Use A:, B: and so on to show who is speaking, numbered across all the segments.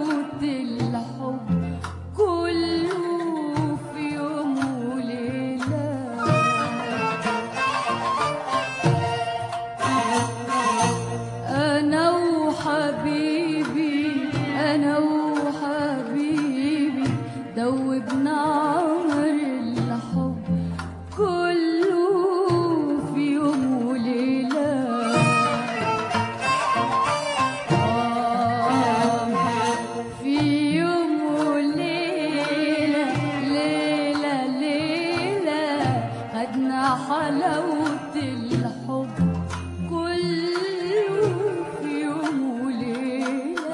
A: حلاوة الحب كله في يوم وليلة أنا وحبيبي أنا وحبيبي دوبنا عمر الحب كله في يوم وليلة آه في يوم وليلة ليلة ليلة خدنا حلاوة الحب كله في يوم وليلة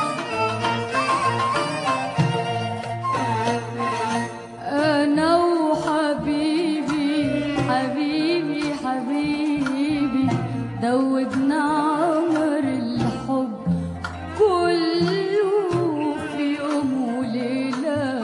A: أنا وحبيبي حبيبي حبيبي دوبنا عمر الحب كله في يوم وليلة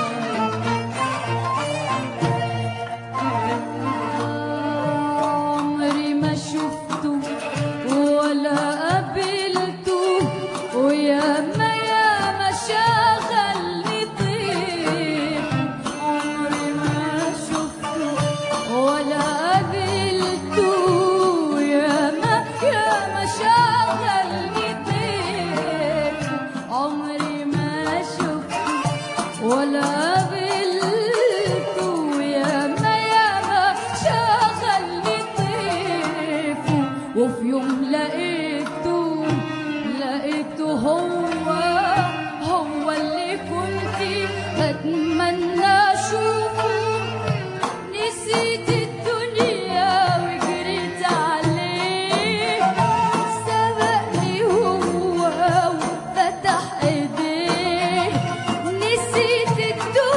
A: عمري ما شفته ولا قابلته ويا ما يا ما شغلني طيب عمري ما شفته ولا قابلته ويا ما يا ما شغلني طيب عمري ما شفته ولا قابلته يا ما يا ما شغلني طيفه وفي يوم لقيته لقيته هو هو اللي كنت بتمنى اشوفه نسيت الدنيا وجريت عليه سبقني هو وفتح ايديه نسيت الدنيا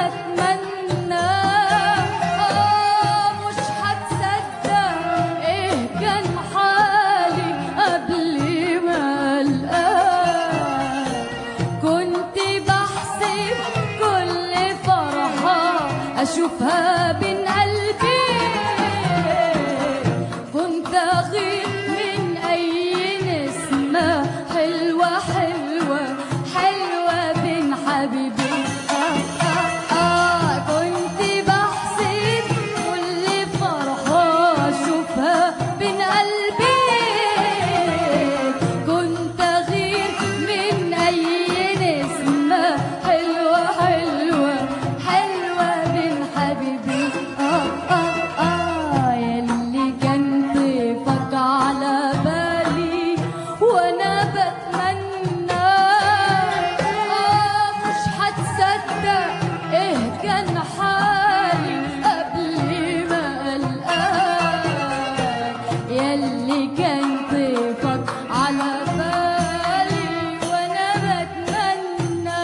A: بتمنى آه مش هتصدق إيه كان حالي قبل ما ألقاك كنت بحسب كل فرحة أشوفها بين قلبي كنت أغير من أي نسمة حلوة حلوة حلوة بين حبيبي آه آه آه كنت بحسب كل فرحة أشوفها بين قلبي كنت أغير من أي نسمة حلوة حلوة حلوة بين حبيبي آه آه آه يلي كان ضيفك على بالي وأنا بتمنى آه مش هتصدق إيه كان حالي قبل ما ألقاك يلي كان ضيفك على بالي وأنا بتمنى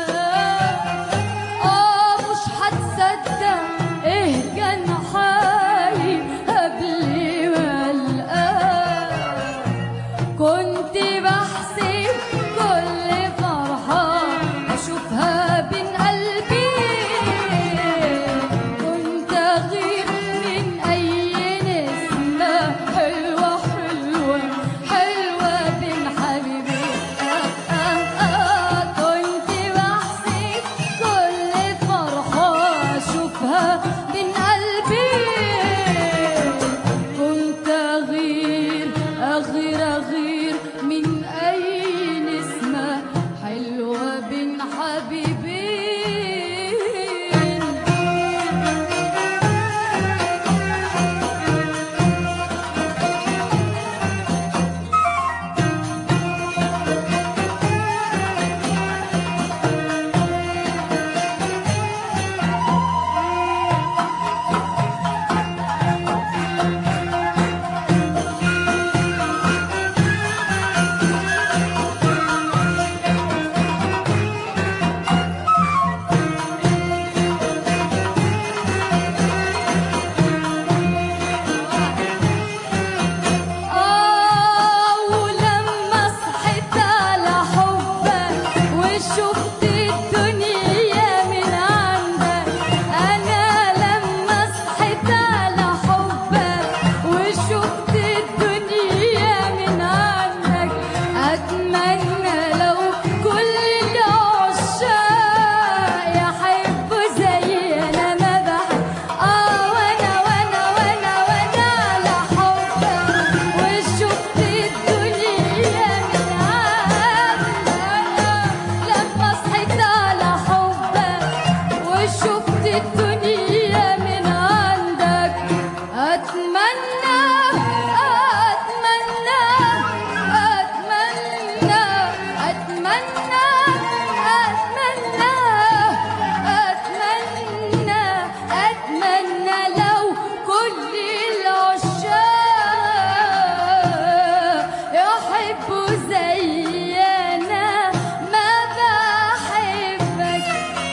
A: آه مش هتصدق إيه كان حالي قبل ما ألقاك كنت بحسب كل فرحة أشوفها بين قلبي كنت أغير من أي نسمة حلوة حلوة حلوة بين حبيبي آه آه آه كنت بحسب كل فرحة أشوفها بين قلبي كنت أغير أغير أغير من أي نسمة حلوة بين حبيبين آه ولما صحيت على حبك وشفت الدنيا من عندك أنا لما صحيت على حبك وشفت الدنيا من عندك أتمنى لو كل العشاق يحبوا زي أنا ما بحب آه وأنا وأنا وأنا وأنا على حبك وشفت الدنيا من عندك لما صحيت على حبك وشفت الدنيا من عندك أتمنى أتمنى أتمنى أتمنى أتمنى أتمنى أتمنى لو كل العشاق يحبوا زي أنا ما بحبك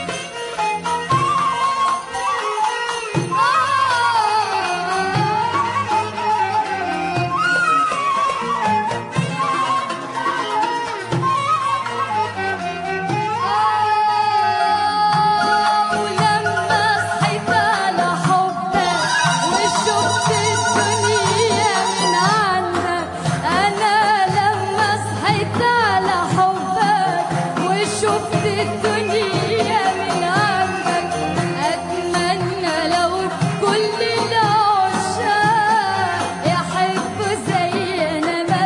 A: ولما صحيت على حبك وشفت الدنيا من عندك أنا لما صحيت على حبك وشفت الدنيا من عندك أتمنى لو كل العشاق يحبوا زي أنا ما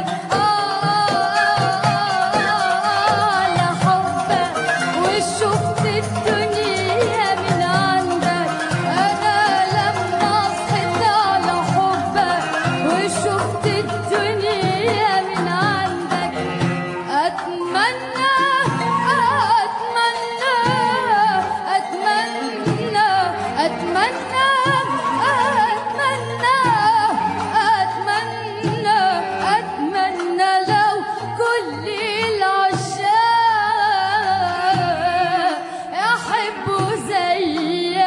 A: على حبك وشفت الدنيا من عندك أنا لما صحيت على حبك وشفت الدنيا من عندك أتمنى أتمنى أتمنى أتمنى أتمنى أتمنى أتمنى لو كل العشاق يحبوا زي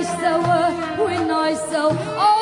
A: ونعيش سوا ونعيش سوا